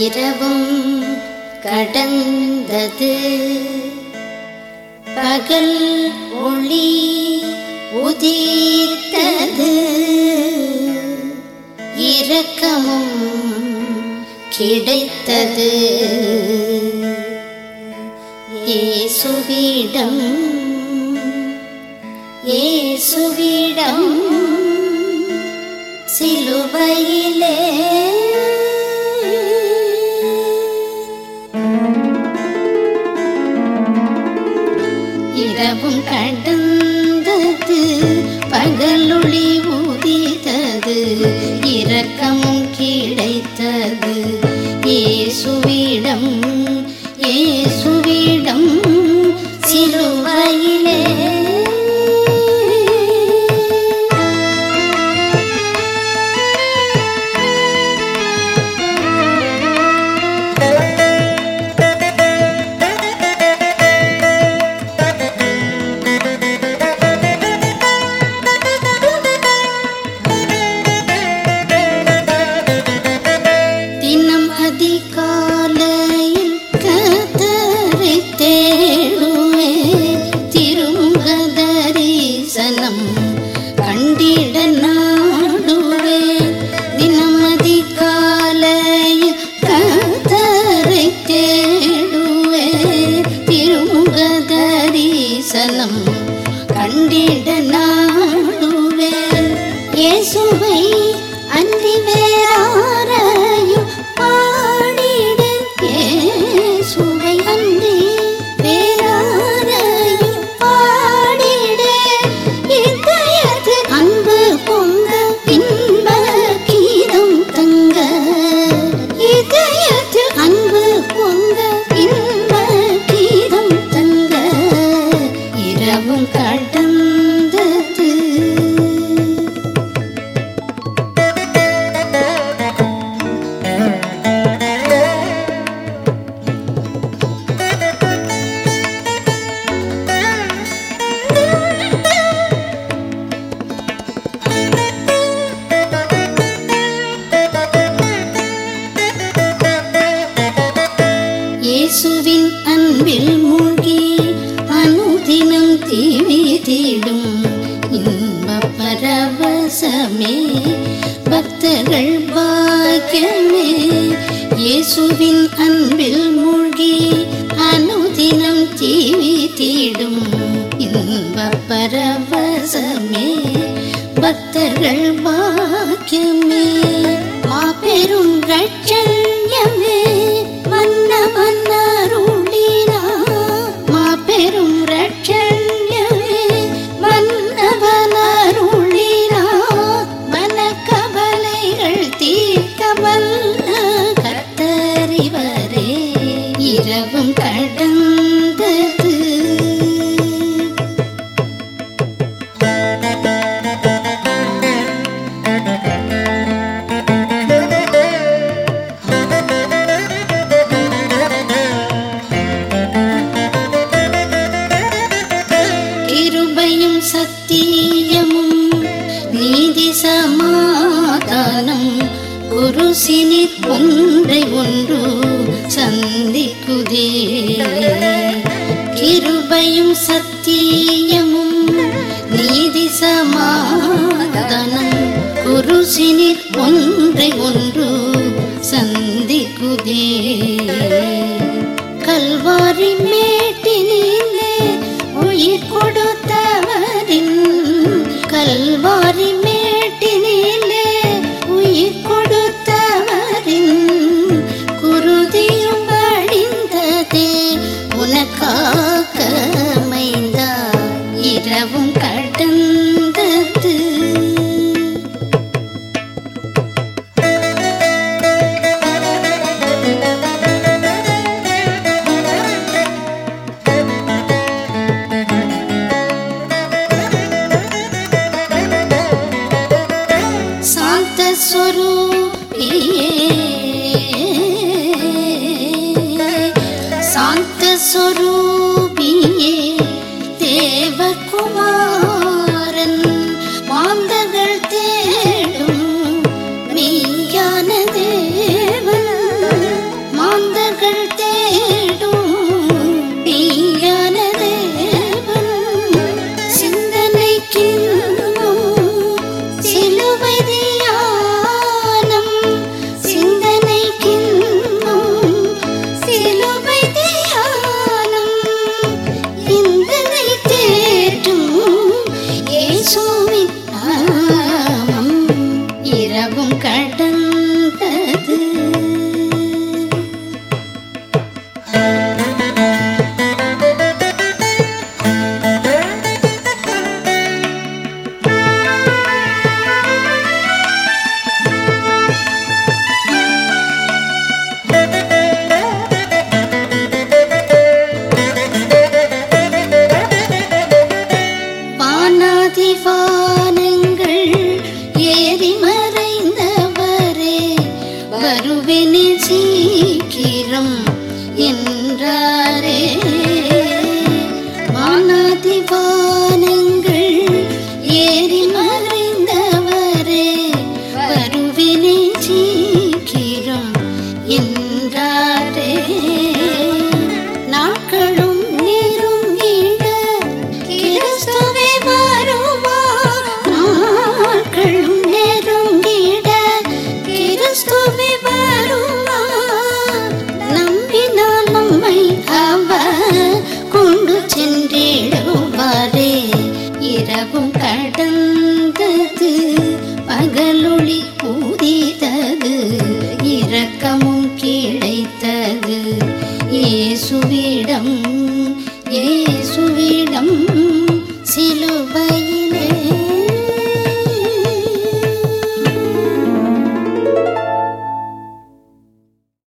இரவும் கடந்தது பகல் ஒளி உதித்தது இரக்கமும் கிடைத்தது இயேசுவிடம் இயேசுவிடம் சிலுவையிலே இரவும் கடந்தது பகலொளி ஊதித்தது இரக்கமும் கிடைத்தது இயேசுவிடம் இயேசுவிடம் சிலுவையிலே தினம் அதிகாலையில் கத்தரை தேடுவே திருமுக தரிசனம் கண்டிட நாடுவே தினம் அதிகாலையில் கத்தரை தேடுவே திருமுக தரிசனம் கண்டிட நாடுவே இயேசுவை அன்றி வேறாரையும் பாடிட இயேசுவை அன்றி வேறாரையும் பாடிட இதயத்து அன்பு பொங்க இன்ப கீதம் தங்க இதயத்து அன்பு பொங்க இன்ப கீதம் தங்க இரவும் கடந்தது இயேசுவின் அன்பில் மூழ்கி அனுதினம் தீவிதிடும் இன்ப பரவசமே பக்தர்கள் பாக்கியமே இயேசுவின் அன்பில் மூழ்கி அனுதினம் தீவிதிடும் இன்ப பரவசமே பக்தர்கள் பாக்கியமே மாபெரும் ரட்சண்யமே மன்ன மன்னருளினா மாபெரும் ரட்சண்யமே மன்னவனருளினா மனக்கவலைகள் தீர்க்க வல்ல கத்தறிவரே இரவும் கடந்தது கிருபையும் சத்தியமும் நீதி சமாதானம் குருசினி ஒன்றை ஒன்று சந்திக்குதே கிருபையும் சத்தியமும் நீதி சமாதானம் குருசினி ஒன்றை ஒன்று சந்திக்குதே கல்வாரி மேட்டினிலே உயிர் கொடுத்தவரின் கல்வாரி மேட்டினிலே உயிர் கொடுத்தவரின் குருதியும் வழிந்ததே உனக்காக மைந்தா இரவும் கடந்தது சாந்த ஸ்வரூபியே சாந்த ஸ்வரூபியே தேவகுமாரன் மாந்தர்கள் தேடும் மெய்யான தேவன் துவி வருவார் நம்பினால் நம்மை அவர் கொண்டு சென்றிடுவாரே இரவும் கடந்தது பகலொளி ஊதித